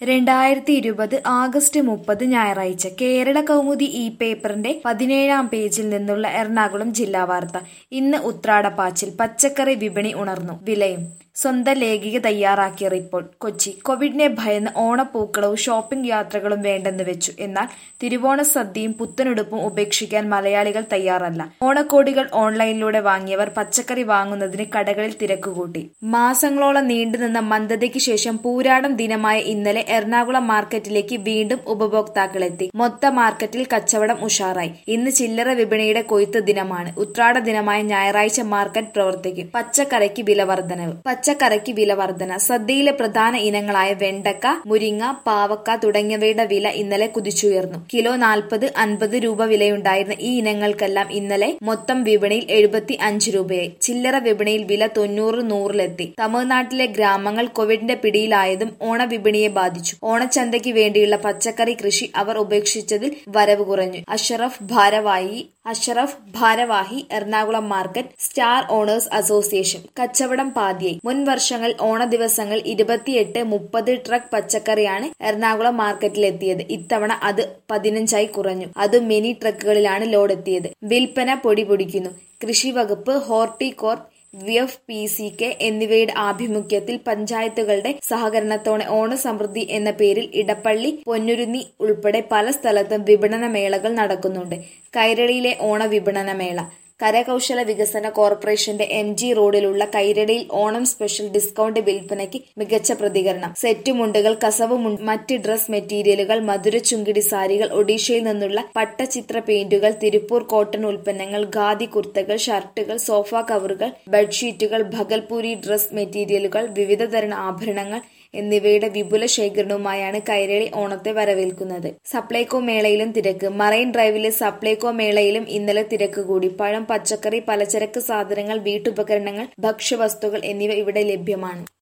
രണ്ടായിരത്തി ഇരുപത് ആഗസ്റ്റ് മുപ്പത് ഞായറാഴ്ച കേരള കൗമുദി ഈ പേപ്പറിന്റെ പതിനേഴാം പേജിൽ നിന്നുള്ള എറണാകുളം ജില്ലാ വാർത്ത ഇന്ന് ഉത്രാടപ്പാച്ചിൽ പച്ചക്കറി വിപണി ഉണർന്നു വിലയും സ്വന്തം ലേഖിക തയ്യാറാക്കിയ റിപ്പോർട്ട് കൊച്ചി കോവിഡിനെ ഭയന്ന് ഓണപ്പൂക്കളവും ഷോപ്പിംഗ് യാത്രകളും വേണ്ടെന്ന് വെച്ചു എന്നാൽ തിരുവോണ സദ്യയും പുത്തനുടുപ്പും ഉപേക്ഷിക്കാൻ മലയാളികൾ തയ്യാറല്ല ഓണക്കോടികൾ ഓൺലൈനിലൂടെ വാങ്ങിയവർ പച്ചക്കറി വാങ്ങുന്നതിന് കടകളിൽ തിരക്കുകൂട്ടി മാസങ്ങളോളം നീണ്ടുനിന്ന മന്ദതയ്ക്ക് ശേഷം പൂരാടം ദിനമായ ഇന്നലെ എറണാകുളം മാർക്കറ്റിലേക്ക് വീണ്ടും ഉപഭോക്താക്കളെത്തി മൊത്ത മാർക്കറ്റിൽ കച്ചവടം ഉഷാറായി ഇന്ന് ചില്ലറ വിപണിയുടെ കൊയ്ത്ത് ദിനമാണ് ഉത്രാട ദിനമായ ഞായറാഴ്ച മാർക്കറ്റ് പ്രവർത്തിക്കും പച്ചക്കറിക്ക് വില വർധനവ് പച്ചക്കറിക്ക് വില വർധന സദ്യയിലെ പ്രധാന ഇനങ്ങളായ വെണ്ടക്ക മുരിങ്ങ പാവക്ക തുടങ്ങിയവയുടെ വില ഇന്നലെ കുതിച്ചുയർന്നു കിലോ നാൽപ്പത് അൻപത് രൂപ വിലയുണ്ടായിരുന്ന ഈ ഇനങ്ങൾക്കെല്ലാം ഇന്നലെ മൊത്തം വിപണിയിൽ എഴുപത്തി അഞ്ച് രൂപയായി ചില്ലറ വിപണിയിൽ വില തൊണ്ണൂറ് നൂറിലെത്തി തമിഴ്നാട്ടിലെ ഗ്രാമങ്ങൾ കോവിഡിന്റെ പിടിയിലായതും ഓണവിപണിയെ ബാധിച്ചു ഓണച്ചന്തയ്ക്ക് വേണ്ടിയുള്ള പച്ചക്കറി കൃഷി അവർ ഉപേക്ഷിച്ചതിൽ വരവ് കുറഞ്ഞു അഷറഫ് ഭാരവാഹി അഷറഫ് ഭാരവാഹി Ernakulam market star owners association കച്ചവടം പാതിയായി മുൻ വർഷങ്ങൾ ഓണ ദിവസങ്ങൾ ഇരുപത്തിയെട്ട് മുപ്പത് ട്രക്ക് പച്ചക്കറിയാണ് എറണാകുളം മാർക്കറ്റിലെത്തിയത് ഇത്തവണ അത് പതിനഞ്ചായി കുറഞ്ഞു അതും മിനി ട്രക്കുകളിലാണ് ലോഡ് എത്തിയത് വിൽപ്പന പൊടി പൊടിക്കുന്നു കൃഷി വകുപ്പ് Horticorp V F P C K എന്നിവയുടെ ആഭിമുഖ്യത്തിൽ പഞ്ചായത്തുകളുടെ സഹകരണത്തോടെ ഓണസമൃദ്ധി എന്ന പേരിൽ ഇടപ്പള്ളി പൊന്നുരുന്നി ഉൾപ്പെടെ പല സ്ഥലത്തും വിപണന മേളകൾ നടക്കുന്നുണ്ട് കൈരളിയിലെ ഓണ വിപണന മേള കരകൗശല വികസന കോർപ്പറേഷന്റെ എം ജി റോഡിലുള്ള കൈരടിയിൽ ഓണം സ്പെഷ്യൽ ഡിസ്കൗണ്ട് വിൽപ്പനയ്ക്ക് മികച്ച പ്രതികരണം സെറ്റ് മുണ്ടുകൾ കസവ് മുണ്ട് മറ്റ് ഡ്രസ് മെറ്റീരിയലുകൾ മധുര ചുങ്കിടി സാരികൾ ഒഡീഷയിൽ നിന്നുള്ള പട്ടചിത്ര പെയിന്റുകൾ തിരുപ്പൂർ കോട്ടൺ ഉൽപ്പന്നങ്ങൾ ഖാദി കുർത്തകൾ ഷർട്ടുകൾ സോഫ കവറുകൾ ബെഡ്ഷീറ്റുകൾ ഭഗൽപൂരി ഡ്രസ് മെറ്റീരിയലുകൾ വിവിധതരം ആഭരണങ്ങൾ എന്നിവയുടെ വിപുല ശേഖരണവുമായാണ് കൈരളി ഓണത്തെ വരവേൽക്കുന്നത് സപ്ലൈകോ മേളയിലും തിരക്ക് മറൈൻ ഡ്രൈവിലെ സപ്ലൈകോ മേളയിലും ഇന്നലെ തിരക്ക് കൂടി പഴം പച്ചക്കറി പലചരക്ക് സാധനങ്ങൾ വീട്ടുപകരണങ്ങൾ ഭക്ഷ്യവസ്തുക്കൾ എന്നിവ ഇവിടെ ലഭ്യമാണ്